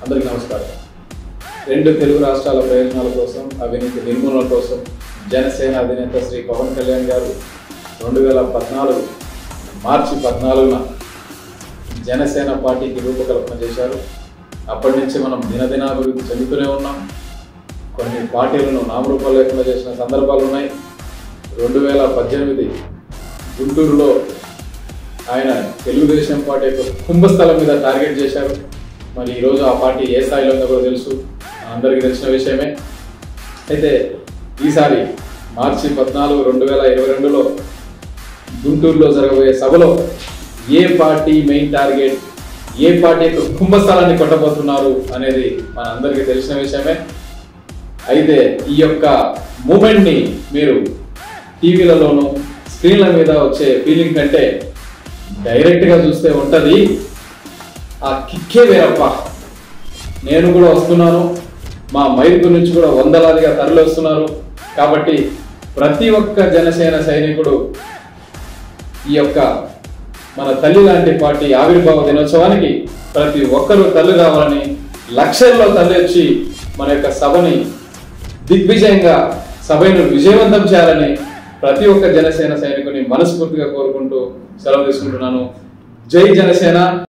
అందరికీ నమస్కారం రెండు తెలుగు రాష్ట్రాల ప్రయోజనాల కోసం అవినీతి నిర్మూలన కోసం జనసేన అధినేత శ్రీ పవన్ కళ్యాణ్ గారు రెండు వేల పద్నాలుగు మార్చి పద్నాలుగున జనసేన పార్టీకి రూపకల్పన చేశారు అప్పటి నుంచి మనం దినదినాభివృద్ధి చెందుతూనే ఉన్నాం కొన్ని పార్టీలను నామరూపాలు లేకుండా చేసిన సందర్భాలు ఉన్నాయి రెండు వేల పద్దెనిమిది గుంటూరులో ఆయన తెలుగుదేశం పార్టీ యొక్క కుంభస్థలం మీద టార్గెట్ చేశారు మరి ఈరోజు ఆ పార్టీ ఏ స్థాయిలో ఉందో కూడా తెలుసు అందరికీ తెలిసిన విషయమే అయితే ఈసారి మార్చి పద్నాలుగు రెండు వేల ఇరవై రెండులో గుంటూరులో జరగబోయే సభలో ఏ పార్టీ మెయిన్ టార్గెట్ ఏ పార్టీ యొక్క కుంభస్థలాన్ని కొట్టబోతున్నారు అనేది మన అందరికీ తెలిసిన విషయమే అయితే ఈ యొక్క మూమెంట్ని మీరు టీవీలలోనూ స్క్రీన్ల మీద వచ్చే ఫీలింగ్ కంటే డైరెక్ట్గా చూస్తే ఉంటుంది ఆ కిక్కే వేరప్ప నేను కూడా వస్తున్నాను మా మైరుకు నుంచి కూడా వందలాదిగా తరలి వస్తున్నారు కాబట్టి ప్రతి ఒక్క జనసేన సైనికుడు ఈ యొక్క మన తల్లి లాంటి పార్టీ ఆవిర్భావ దినోత్సవానికి ప్రతి ఒక్కరూ తల్లి కావాలని లక్షల్లో తల్లి వచ్చి మన యొక్క సభని దిగ్విజయంగా సభను విజయవంతం చేయాలని ప్రతి ఒక్క జనసేన సైనికుని మనస్ఫూర్తిగా కోరుకుంటూ సెలవు తీసుకుంటున్నాను జై జనసేన